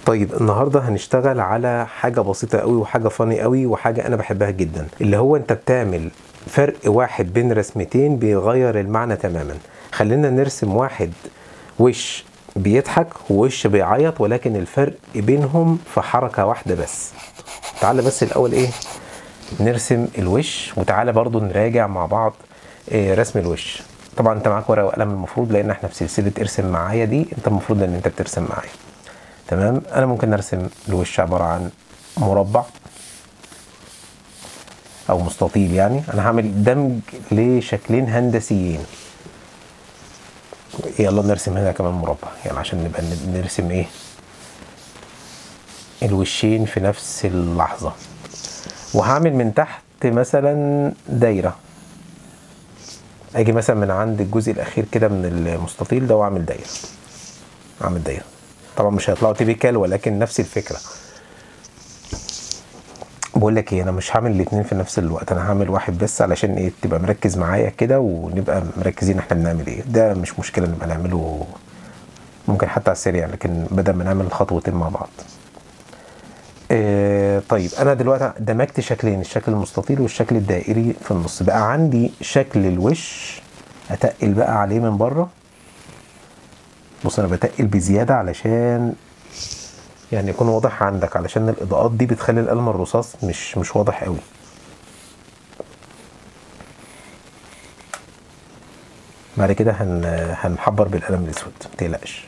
طيب النهارده هنشتغل على حاجه بسيطه قوي وحاجه فاني قوي وحاجه انا بحبها جدا اللي هو انت بتعمل فرق واحد بين رسمتين بيغير المعنى تماما خلينا نرسم واحد وش بيضحك ووش بيعيط ولكن الفرق بينهم في حركه واحده بس تعالى بس الاول ايه نرسم الوش وتعالى برضو نراجع مع بعض إيه رسم الوش طبعا انت معاك ورقه وقلم المفروض لان احنا في سلسله ارسم معايا دي انت المفروض ان انت بترسم معايا تمام انا ممكن ارسم الوش عباره عن مربع او مستطيل يعني انا هعمل دمج لشكلين هندسيين يلا نرسم هنا كمان مربع يعني عشان نبقى نرسم ايه الوشين في نفس اللحظة وهعمل من تحت مثلا دايرة اجي مثلا من عند الجزء الاخير كده من المستطيل ده واعمل دايرة اعمل دايرة طبعا مش هيطلعوا تيبيكال ولكن نفس الفكرة بقول لك ايه انا مش هعمل الاثنين في نفس الوقت انا هعمل واحد بس علشان ايه تبقى مركز معايا كده ونبقى مركزين احنا بنعمل ايه ده مش مشكله نبقى نعمله ممكن حتى على السريع لكن بدل ما نعمل الخطوتين مع بعض آه طيب انا دلوقتي دمجت شكلين الشكل المستطيل والشكل الدائري في النص بقى عندي شكل الوش اتقل بقى عليه من بره بص انا بتقل بزياده علشان يعني يكون واضح عندك علشان الاضاءات دي بتخلي القلم الرصاص مش مش واضح قوي بعد كده هن هنحبر بالقلم الاسود متقلقش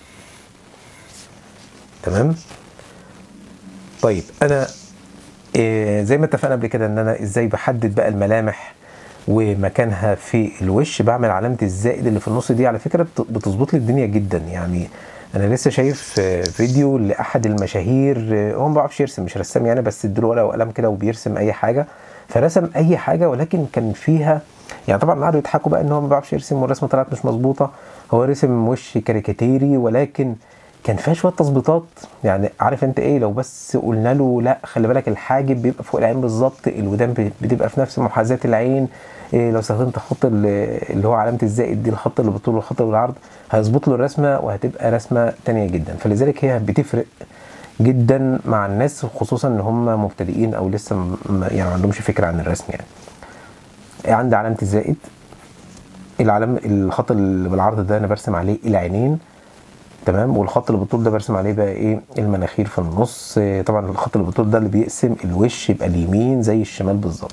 تمام طيب انا إيه زي ما اتفقنا قبل كده ان انا ازاي بحدد بقى الملامح ومكانها في الوش بعمل علامه الزائد اللي في النص دي على فكره بتظبط لي الدنيا جدا يعني انا لسه شايف فيديو لاحد المشاهير هو ما بيعرفش يرسم مش رسام يعني بس اديله ورقه وقلم كده وبيرسم اي حاجه فرسم اي حاجه ولكن كان فيها يعني طبعا قعدوا يضحكوا بقى ان هو ما بيعرفش يرسم والرسمه طلعت مش مظبوطه هو رسم وش كاريكاتيري ولكن كان فيها شويه تظبيطات يعني عارف انت ايه لو بس قلنا له لا خلي بالك الحاجب بيبقى فوق العين بالظبط الودان بتبقى في نفس محاذاه العين إيه لو استخدمت خط اللي هو علامه الزائد دي الخط اللي بالطول والخط اللي بالعرض هيظبط له الرسمه وهتبقى رسمه تانية جدا فلذلك هي بتفرق جدا مع الناس خصوصا ان هم مبتدئين او لسه يعني ما عندهمش فكره عن الرسم يعني عندي علامه الزائد العلم الخط اللي بالعرض ده انا برسم عليه العينين تمام والخط اللي بالطول ده برسم عليه بقى ايه المناخير في النص طبعا الخط اللي بالطول ده اللي بيقسم الوش يبقى اليمين زي الشمال بالظبط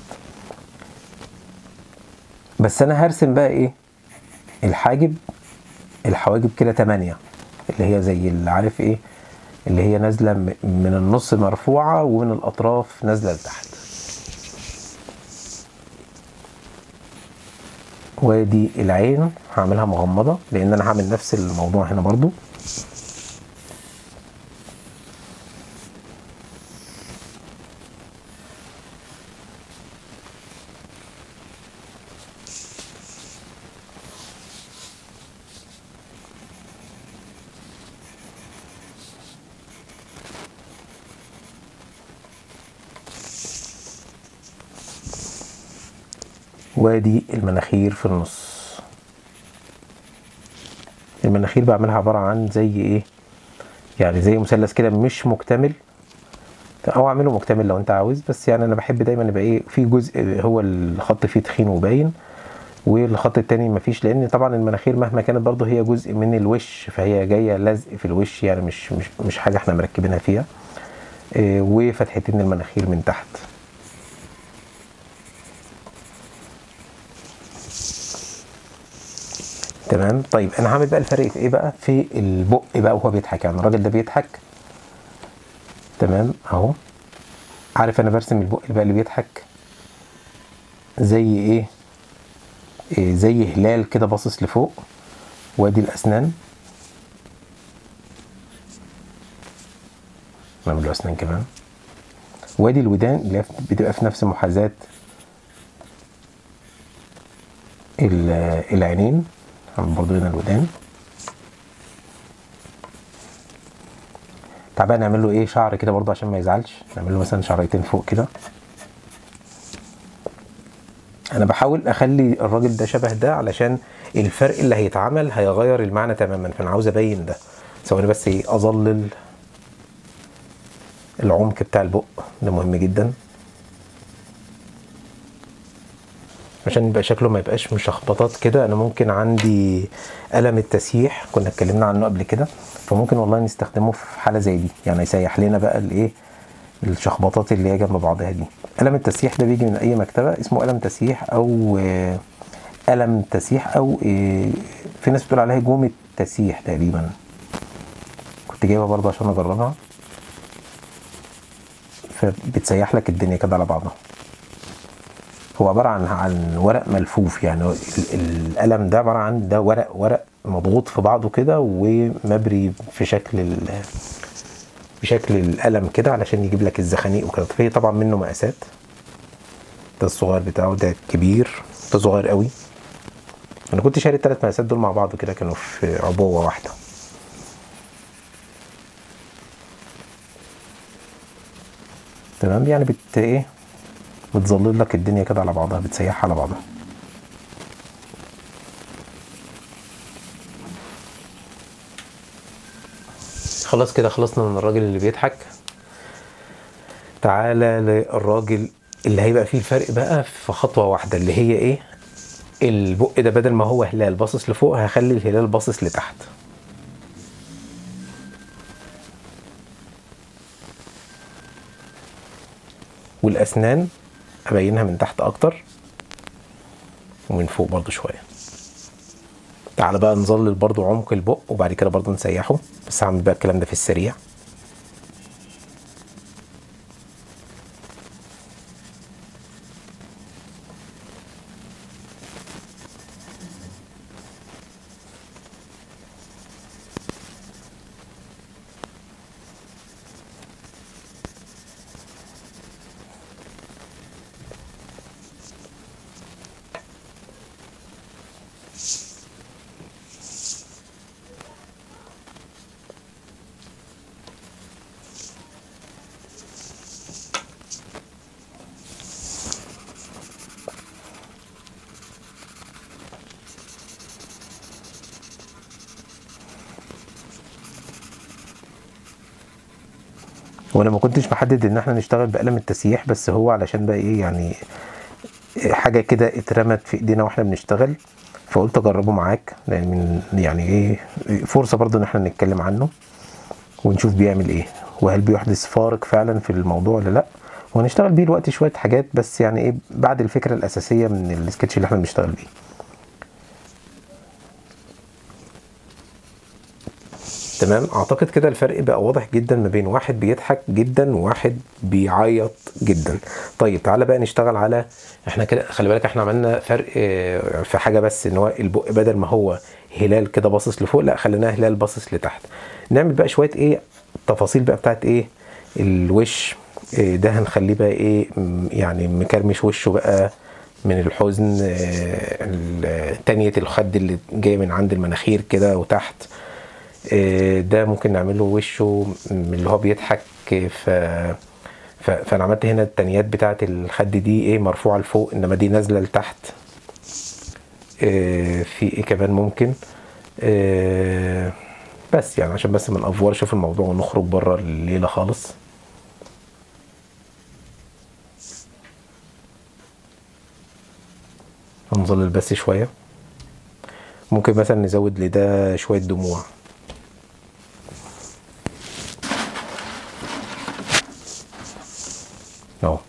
بس انا هرسم بقى ايه الحاجب الحواجب كده تمانية اللي هي زي اللي عارف ايه اللي هي نازله من النص مرفوعه ومن الاطراف نازله لتحت وادي العين هعملها مغمضه لان انا هعمل نفس الموضوع هنا برضو وادي المناخير في النص المناخير بعملها عبارة عن زي ايه يعني زي مثلث كده مش مكتمل او اعمله مكتمل لو انت عاوز بس يعني انا بحب دايما يبقى ايه في جزء هو الخط فيه تخين وباين والخط التاني مفيش لان طبعا المناخير مهما كانت برضه هي جزء من الوش فهي جايه لزق في الوش يعني مش مش مش حاجه احنا مركبينها فيها إيه وفتحتين المناخير من تحت تمام طيب انا هعمل بقى الفرق في ايه بقى في البق بقى وهو بيضحك يعني الراجل ده بيضحك تمام اهو عارف انا برسم البق بقى اللي بيضحك زي ايه, إيه زي هلال كده باصص لفوق وادي الاسنان نعمل له اسنان كمان وادي الودان اللي بتبقى في نفس محاذاه العينين هعمل برضو هنا الودان تعبان نعمل له ايه شعر كده برضو عشان ما يزعلش نعمل له مثلا شعريتين فوق كده انا بحاول اخلي الراجل ده شبه ده علشان الفرق اللي هيتعمل هيغير المعنى تماما فانا عاوز ابين ده ثواني بس ايه اظلل العمق بتاع البق ده مهم جدا عشان يبقى شكله ما يبقاش مشخبطات كده انا ممكن عندي قلم التسييح كنا اتكلمنا عنه قبل كده فممكن والله نستخدمه في حاله زي دي يعني يسيح لنا بقى الايه الشخبطات اللي هي جنب بعضها دي قلم التسييح ده بيجي من اي مكتبه اسمه قلم تسييح او آه، قلم تسييح او آه، في ناس بتقول عليها جومة تسييح تقريبا كنت جايبها برضه عشان اجربها فبتسيح لك الدنيا كده على بعضها هو عباره عن عن ورق ملفوف يعني ال- ال- القلم ده عباره عن ده ورق ورق مضغوط في بعضه كده ومبري في شكل ال بشكل القلم كده علشان يجيب لك الزخانيق وكده فهي طبعا منه مقاسات ده الصغير بتاعه ده الكبير ده صغير قوي انا كنت شاري الثلاث مقاسات دول مع بعض كده كانوا في عبوه واحده تمام يعني بت ايه بتظلل لك الدنيا كده على بعضها بتسيحها على بعضها خلاص كده خلصنا من الراجل اللي بيضحك تعالى للراجل اللي هيبقى فيه الفرق بقى في خطوة واحدة اللي هي ايه البق ده بدل ما هو هلال باصص لفوق هخلي الهلال باصص لتحت والاسنان ابينها من تحت اكتر ومن فوق برضو شويه تعالى بقى نظلل برضو عمق البق وبعد كده برضو نسيحه بس هعمل بقى الكلام ده في السريع وانا ما كنتش محدد ان احنا نشتغل بقلم التسييح بس هو علشان بقى ايه يعني حاجه كده اترمت في ايدينا واحنا بنشتغل فقلت اجربه معاك لان من يعني ايه فرصه برضو ان احنا نتكلم عنه ونشوف بيعمل ايه وهل بيحدث فارق فعلا في الموضوع ولا لا وهنشتغل بيه دلوقتي شويه حاجات بس يعني ايه بعد الفكره الاساسيه من السكتش اللي احنا بنشتغل بيه تمام اعتقد كده الفرق بقى واضح جدا ما بين واحد بيضحك جدا وواحد بيعيط جدا طيب تعالى بقى نشتغل على احنا كده خلي بالك احنا عملنا فرق آه، في حاجه بس ان هو البق بدل ما هو هلال كده باصص لفوق لا خليناه هلال باصص لتحت نعمل بقى شويه ايه تفاصيل بقى بتاعت ايه الوش آه، ده هنخليه بقى ايه م- يعني مكرمش وشه بقى من الحزن آه، ال- تانية الخد اللي جاية من عند المناخير كده وتحت آه، ده ممكن نعمله وشه من اللي هو بيضحك ف ف- فانا عملت هنا التانيات بتاعه الخد دي ايه مرفوعه لفوق انما دي نازله لتحت آه، في ايه كمان ممكن آه، بس يعني عشان بس ما نافورش في الموضوع ونخرج بره الليله خالص هنظلل بس شويه ممكن مثلا نزود لده شويه دموع اهو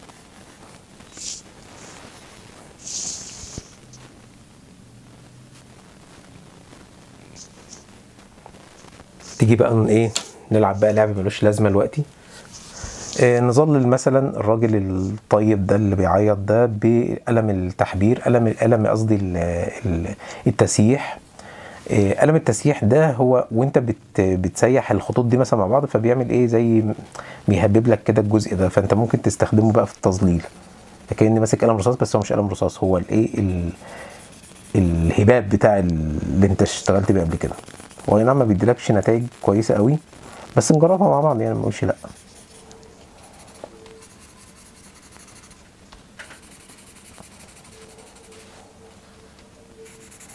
تيجي بقى ن- ايه نلعب بقى لعبه ملوش لازمه دلوقتي آه نظلل مثلا الراجل الطيب ده اللي بيعيط ده بقلم التحبير قلم قلم قصدي ال- ال- التسييح آه، قلم التسييح ده هو وانت بت بتسيح الخطوط دي مثلا مع بعض فبيعمل ايه زي بيهبب لك كده الجزء ده فانت ممكن تستخدمه بقى في التظليل كأني ماسك قلم رصاص بس هو مش قلم رصاص هو الايه ال- الهباب بتاع اللي انت اشتغلت بيه قبل كده واي نعم ما بيديلكش نتائج كويسه قوي بس نجربها مع بعض يعني ما نقولش لا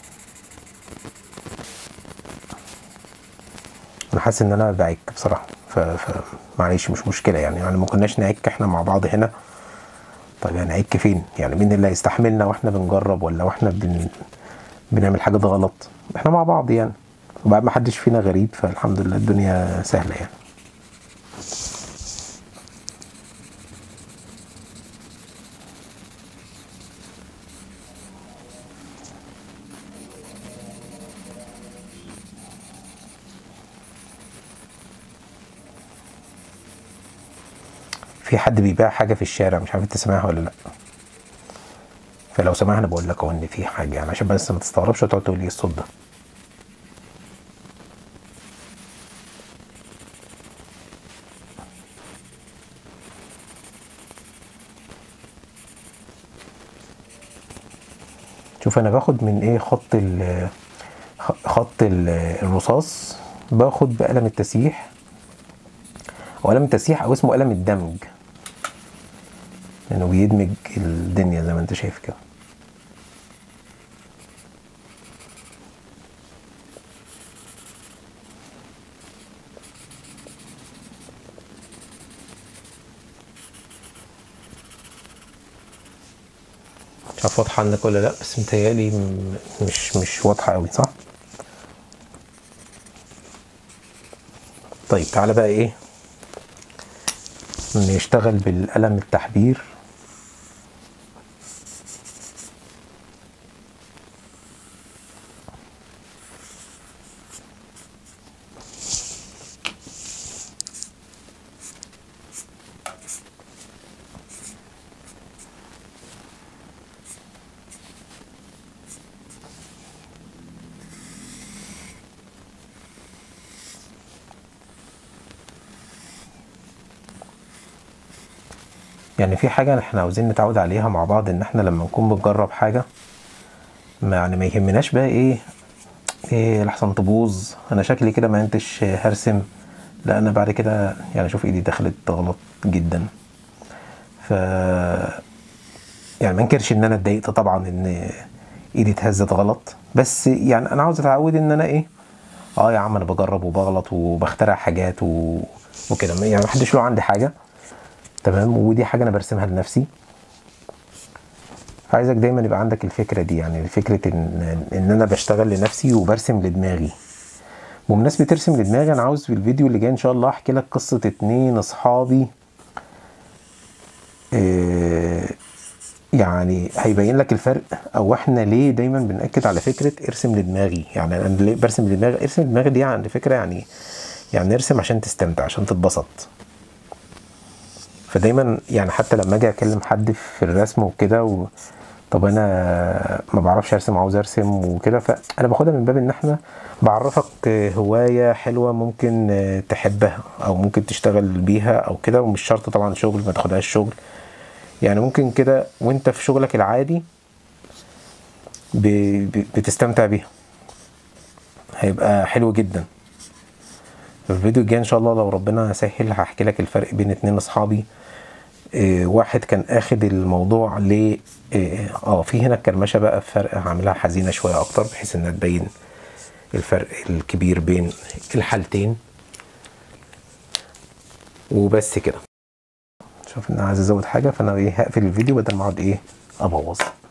انا حاسس ان انا بعك بصراحه ف... ف... معلش مش مشكله يعني يعني ما كناش نعك احنا مع بعض هنا طيب يعني نعك فين يعني مين اللي هيستحملنا واحنا بنجرب ولا واحنا بن... بنعمل حاجات غلط احنا مع بعض يعني وبعد ما حدش فينا غريب فالحمد لله الدنيا سهله يعني في حد بيبيع حاجه في الشارع مش عارف انت سامعها ولا لا فلو سامعها انا بقول لك اهو ان في حاجه يعني عشان بس ما تستغربش وتقعد تقول لي الصوت ده شوف انا باخد من ايه خط ال خط ال الرصاص باخد بقلم التسييح او قلم التسييح او اسمه قلم الدمج لانه بيدمج الدنيا زي ما انت شايف كده مش عارف واضحه عنك ولا لا بس متهيألي م- مش مش واضحه قوي صح طيب تعالى بقى ايه نشتغل بالقلم التحبير يعني في حاجة احنا عاوزين نتعود عليها مع بعض ان احنا لما نكون بنجرب حاجة ما يعني ما يهمناش بقى ايه ايه لحسن تبوظ انا شكلي كده ما انتش هرسم لا انا بعد كده يعني شوف ايدي دخلت غلط جدا ف يعني ما انكرش ان انا اتضايقت طبعا ان ايدي اتهزت غلط بس يعني انا عاوز اتعود ان انا ايه اه يا عم انا بجرب وبغلط وبخترع حاجات و... وكده يعني محدش له عندي حاجه تمام ودي حاجه انا برسمها لنفسي فعايزك دايما يبقى عندك الفكره دي يعني فكره ان ان انا بشتغل لنفسي وبرسم لدماغي بمناسبه ترسم لدماغي انا عاوز في الفيديو اللي جاي ان شاء الله احكي لك قصه اتنين اصحابي آه، يعني هيبين لك الفرق او احنا ليه دايما بنأكد على فكره ارسم لدماغي يعني انا ليه برسم لدماغي ارسم لدماغي دي عند فكره يعني يعني ارسم عشان تستمتع عشان تتبسط فدايما يعني حتى لما اجي اكلم حد في الرسم وكده و... طب انا ما بعرفش ارسم عاوز ارسم وكده فانا باخدها من باب ان احنا بعرفك هوايه حلوه ممكن تحبها او ممكن تشتغل بيها او كده ومش شرط طبعا شغل ما تاخدهاش شغل يعني ممكن كده وانت في شغلك العادي ب... ب... بتستمتع بيها هيبقى حلو جدا في الفيديو الجاي ان شاء الله لو ربنا سهل هحكي لك الفرق بين اتنين اصحابي إيه واحد كان اخد الموضوع ل إيه اه في هنا الكرمشه بقى فرق هعملها حزينه شويه اكتر بحيث انها تبين الفرق الكبير بين الحالتين وبس كده شوف ان انا عايز ازود حاجه فانا ايه هقفل الفيديو بدل ما اقعد ايه ابوظ